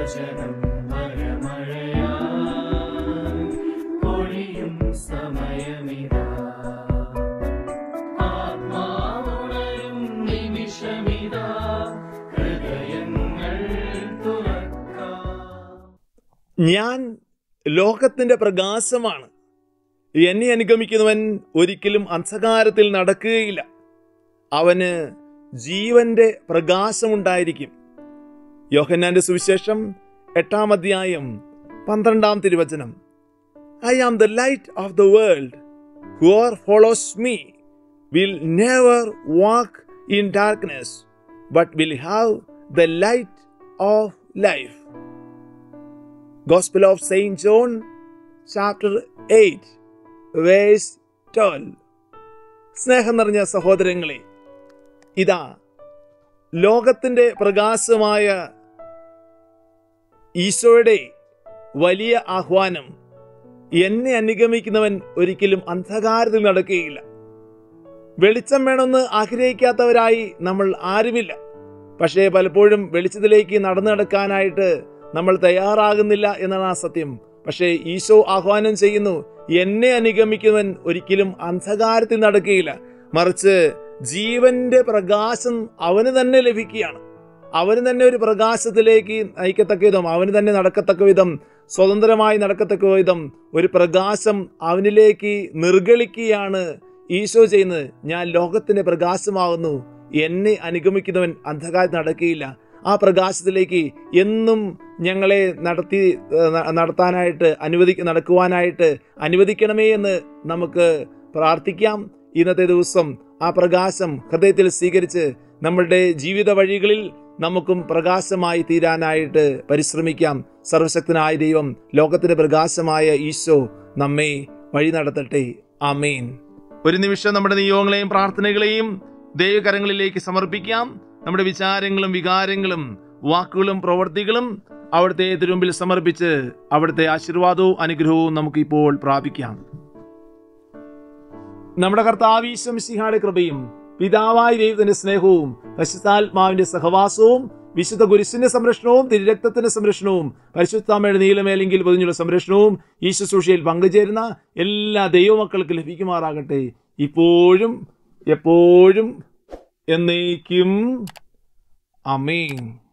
വചനം വരമഴയാ പൊഴിയും സമയമിതാ ആത്മാവുണരും നിമിഷമിതാ ഹൃദയങ്ങൾ തുറക്കാം ഞാൻ ലോകത്തിന്റെ പ്രകാശമാണ് എന്നെ അനുഗമിക്കുന്നവൻ ഒരിക്കലും അന്ധകാരത്തിൽ നടക്കുകയില്ല അവന് ജീവന്റെ പ്രകാശമുണ്ടായിരിക്കും യോഹന്നാന്റെ സുവിശേഷം എട്ടാം അധ്യായം പന്ത്രണ്ടാം തിരുവചനം I am the light of the world whoever follows me will never walk in darkness but will have the light of life Gospel of Saint John, chapter 8, verse 12. സ്നേഹം നിറഞ്ഞ സഹോദരങ്ങളെ ഇതാ ലോകത്തിന്റെ പ്രകാശമായ ഈശോയുടെ വലിയ ആഹ്വാനം എന്നെ അനുഗമിക്കുന്നവൻ ഒരിക്കലും അന്ധകാരത്തിൽ നടക്കുകയില്ല വെളിച്ചം വേണമെന്ന് ആഗ്രഹിക്കാത്തവരായി നമ്മൾ ആരുമില്ല പക്ഷേ പലപ്പോഴും വെളിച്ചത്തിലേക്ക് നടന്നു നടക്കാനായിട്ട് നമ്മൾ തയ്യാറാകുന്നില്ല എന്നാണ് ആ സത്യം പക്ഷേ ഈശോ ആഹ്വാനം ചെയ്യുന്നു എന്നെ അനുഗമിക്കുന്നവൻ ഒരിക്കലും അന്ധകാരത്തിൽ നടക്കുകയില്ല മറിച്ച് ജീവന്റെ പ്രകാശം അവന് തന്നെ ലഭിക്കുകയാണ് അവന് തന്നെ ഒരു പ്രകാശത്തിലേക്ക് നയിക്കത്തക്ക വിധം അവന് തന്നെ നടക്കത്തക്ക വിധം സ്വതന്ത്രമായി നടക്കത്തക്ക വിധം ഒരു പ്രകാശം അവനിലേക്ക് നിർഗളിക്കുകയാണ് ഈശോ ചെയ്യുന്നത് ഞാൻ ലോകത്തിന്റെ പ്രകാശമാകുന്നു എന്നെ അനുഗമിക്കുന്നവൻ അന്ധകാരത്തിൽ നടക്കുകയില്ല ആ പ്രകാശത്തിലേക്ക് എന്നും ഞങ്ങളെ നടത്തി ഏഹ്, ന- നടത്താനായിട്ട് അനുവദി നടക്കുവാനായിട്ട് അനുവദിക്കണമേ എന്ന് നമുക്ക് പ്രാർത്ഥിക്കാം ഇന്നത്തെ ദിവസം ആ പ്രകാശം ഹൃദയത്തിൽ സ്വീകരിച്ച് നമ്മളുടെ ജീവിത വഴികളിൽ നമുക്കും പ്രകാശമായി തീരാനായിട്ട് പരിശ്രമിക്കാം സർവശക്തനായ ദൈവം ലോകത്തിന്റെ പ്രകാശമായ ഈശോ നമ്മെ വഴി നടത്തട്ടെ ആമേൻ ഒരു നിമിഷം നമ്മുടെ നിയോഗങ്ങളെയും പ്രാർത്ഥനകളെയും ദൈവകരങ്ങളിലേക്ക് സമർപ്പിക്കാം നമ്മുടെ വിചാരങ്ങളും വികാരങ്ങളും വാക്കുകളും പ്രവൃത്തികളും അവിടുത്തെ തിരുമ്പിൽ സമർപ്പിച്ച് അവിടുത്തെ ആശീർവാദവും അനുഗ്രഹവും നമുക്ക് ഇപ്പോൾ പ്രാപിക്കാം നമ്മുടെ കർത്താവീശം സിഹായുടെ കൃപയും പിതാവായ ദൈവത്തിന്റെ സ്നേഹവും പരിശുദ്ധാത്മാവിന്റെ സഹവാസവും വിശുദ്ധ കുരിശിന്റെ സംരക്ഷണവും തിരുരക്തത്തിന്റെ സംരക്ഷണവും പരിശുദ്ധാമയുടെ നീലമേലെങ്കിൽ പൊതിഞ്ഞുള്ള സംരക്ഷണവും ഈ ശുശ്രൂഷയിൽ പങ്കുചേരുന്ന എല്ലാ ദൈവമക്കൾക്ക് ലഭിക്കുമാറാകട്ടെ ഇപ്പോഴും എപ്പോഴും എന്നേക്കും അമേൻ